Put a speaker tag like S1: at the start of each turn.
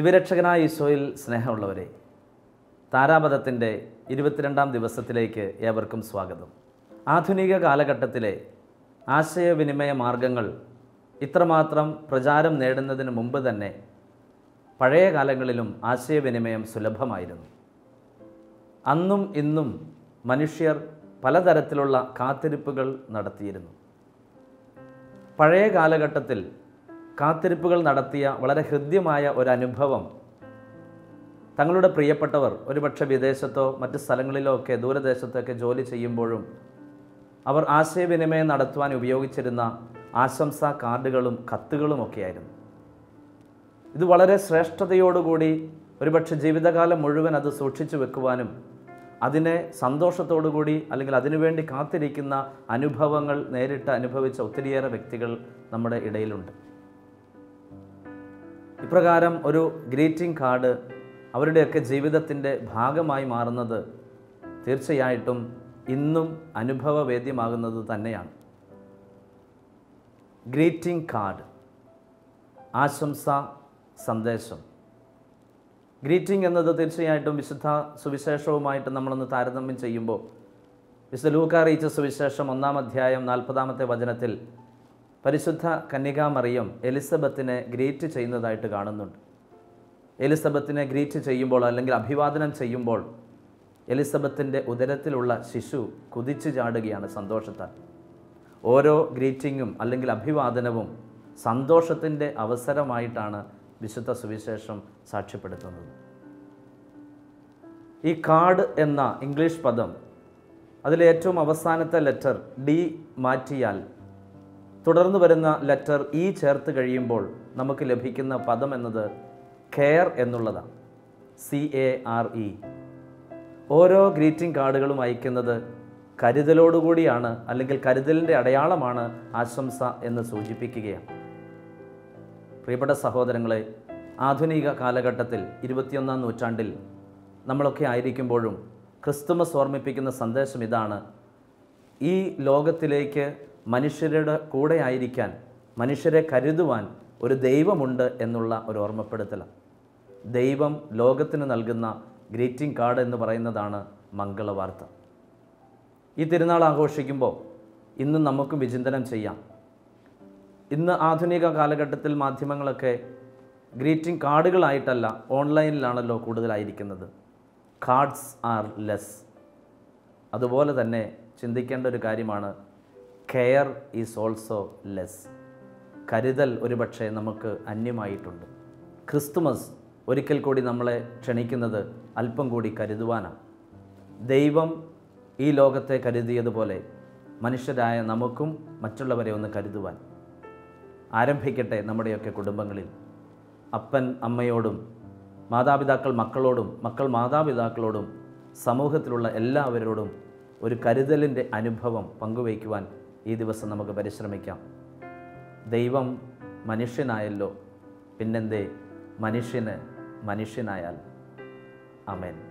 S1: ദിവ്യരക്ഷകനായ ഈശോയിൽ സ്നേഹമുള്ളവരെ താരാപഥത്തിൻ്റെ ഇരുപത്തിരണ്ടാം ദിവസത്തിലേക്ക് ഏവർക്കും സ്വാഗതം ആധുനിക കാലഘട്ടത്തിലെ ആശയവിനിമയ മാർഗങ്ങൾ ഇത്രമാത്രം പ്രചാരം നേടുന്നതിന് മുമ്പ് തന്നെ പഴയ കാലങ്ങളിലും ആശയവിനിമയം സുലഭമായിരുന്നു അന്നും ഇന്നും മനുഷ്യർ പലതരത്തിലുള്ള കാത്തിരിപ്പുകൾ നടത്തിയിരുന്നു പഴയ കാലഘട്ടത്തിൽ കാത്തിരിപ്പുകൾ നടത്തിയ വളരെ ഹൃദ്യമായ ഒരനുഭവം തങ്ങളുടെ പ്രിയപ്പെട്ടവർ ഒരുപക്ഷെ വിദേശത്തോ മറ്റ് സ്ഥലങ്ങളിലോ ഒക്കെ ദൂരദേശത്തോ ഒക്കെ ജോലി ചെയ്യുമ്പോഴും അവർ ആശയവിനിമയം നടത്തുവാൻ ഉപയോഗിച്ചിരുന്ന ആശംസാ കാർഡുകളും കത്തുകളും ഒക്കെയായിരുന്നു ഇത് വളരെ ശ്രേഷ്ഠതയോടുകൂടി ഒരുപക്ഷെ ജീവിതകാലം മുഴുവൻ അത് സൂക്ഷിച്ചു വെക്കുവാനും അതിനെ സന്തോഷത്തോടുകൂടി അല്ലെങ്കിൽ അതിനുവേണ്ടി കാത്തിരിക്കുന്ന അനുഭവങ്ങൾ നേരിട്ട് അനുഭവിച്ച ഒത്തിരിയേറെ വ്യക്തികൾ നമ്മുടെ ഇടയിലുണ്ട് ഇപ്രകാരം ഒരു ഗ്രീറ്റിംഗ് കാർഡ് അവരുടെയൊക്കെ ജീവിതത്തിൻ്റെ ഭാഗമായി മാറുന്നത് തീർച്ചയായിട്ടും ഇന്നും അനുഭവവേദ്യമാകുന്നത് തന്നെയാണ് ഗ്രീറ്റിംഗ് കാർഡ് ആശംസ സന്ദേശം ഗ്രീറ്റിംഗ് എന്നത് തീർച്ചയായിട്ടും വിശുദ്ധ സുവിശേഷവുമായിട്ട് നമ്മളൊന്ന് താരതമ്യം ചെയ്യുമ്പോൾ വിശുദ്ധ ലൂക്ക അറിയിച്ച സുവിശേഷം ഒന്നാം അധ്യായം നാൽപ്പതാമത്തെ വചനത്തിൽ പരിശുദ്ധ കന്യകാമറിയം എലിസബത്തിനെ ഗ്രീറ്റ് ചെയ്യുന്നതായിട്ട് കാണുന്നുണ്ട് എലിസബത്തിനെ ഗ്രീറ്റ് ചെയ്യുമ്പോൾ അല്ലെങ്കിൽ അഭിവാദനം ചെയ്യുമ്പോൾ എലിസബത്തിൻ്റെ ഉദരത്തിലുള്ള ശിശു കുതിച്ചു ചാടുകയാണ് സന്തോഷത്താൽ ഓരോ ഗ്രീറ്റിങ്ങും അല്ലെങ്കിൽ അഭിവാദനവും സന്തോഷത്തിൻ്റെ അവസരമായിട്ടാണ് വിശുദ്ധ സുവിശേഷം സാക്ഷ്യപ്പെടുത്തുന്നത് ഈ കാർഡ് എന്ന ഇംഗ്ലീഷ് പദം അതിലെ ഏറ്റവും അവസാനത്തെ ലെറ്റർ ഡി മാറ്റിയാൽ തുടർന്ന് വരുന്ന ലെറ്റർ ഇ ചേർത്ത് കഴിയുമ്പോൾ നമുക്ക് ലഭിക്കുന്ന പദം എന്നത് കെയർ എന്നുള്ളതാണ് സി എ ആർ ഇ ഓരോ ഗ്രീറ്റിംഗ് കാർഡുകളും അയക്കുന്നത് കരുതലോടുകൂടിയാണ് അല്ലെങ്കിൽ കരുതലിൻ്റെ അടയാളമാണ് ആശംസ എന്ന് സൂചിപ്പിക്കുകയാണ് പ്രിയപ്പെട്ട സഹോദരങ്ങളെ ആധുനിക കാലഘട്ടത്തിൽ ഇരുപത്തിയൊന്നാം നൂറ്റാണ്ടിൽ നമ്മളൊക്കെ ആയിരിക്കുമ്പോഴും ക്രിസ്തുമസ് ഓർമ്മിപ്പിക്കുന്ന സന്ദേശം ഇതാണ് ഈ ലോകത്തിലേക്ക് മനുഷ്യരുടെ കൂടെ ആയിരിക്കാൻ മനുഷ്യരെ കരുതുവാൻ ഒരു ദൈവമുണ്ട് എന്നുള്ള ഒരു ഓർമ്മപ്പെടുത്തലാണ് ദൈവം ലോകത്തിന് നൽകുന്ന ഗ്രീറ്റിംഗ് കാർഡ് എന്ന് പറയുന്നതാണ് മംഗളവാർത്ത ഈ തിരുനാൾ ആഘോഷിക്കുമ്പോൾ ഇന്ന് നമുക്കും വിചിന്തനം ചെയ്യാം ഇന്ന് ആധുനിക കാലഘട്ടത്തിൽ മാധ്യമങ്ങളൊക്കെ ഗ്രീറ്റിംഗ് കാർഡുകളായിട്ടല്ല ഓൺലൈനിലാണല്ലോ കൂടുതലായിരിക്കുന്നത് കാർഡ്സ് ആർ ലെസ് അതുപോലെ തന്നെ ചിന്തിക്കേണ്ട ഒരു കാര്യമാണ് കെയർ ഈസ് ഓൾസോ ലെസ് കരുതൽ ഒരുപക്ഷെ നമുക്ക് അന്യമായിട്ടുണ്ട് ക്രിസ്തുമസ് ഒരിക്കൽ കൂടി നമ്മളെ ക്ഷണിക്കുന്നത് അല്പം കൂടി കരുതുവാനാണ് ദൈവം ഈ ലോകത്തെ കരുതിയതുപോലെ മനുഷ്യരായ നമുക്കും മറ്റുള്ളവരെ ഒന്ന് കരുതുവാൻ ആരംഭിക്കട്ടെ നമ്മുടെയൊക്കെ കുടുംബങ്ങളിൽ അപ്പൻ അമ്മയോടും മാതാപിതാക്കൾ മക്കളോടും മക്കൾ മാതാപിതാക്കളോടും സമൂഹത്തിലുള്ള എല്ലാവരോടും ഒരു കരുതലിൻ്റെ അനുഭവം പങ്കുവയ്ക്കുവാൻ ഈ ദിവസം നമുക്ക് പരിശ്രമിക്കാം ദൈവം മനുഷ്യനായല്ലോ പിന്നെന്തേ മനുഷ്യന് മനുഷ്യനായാൽ അമേൻ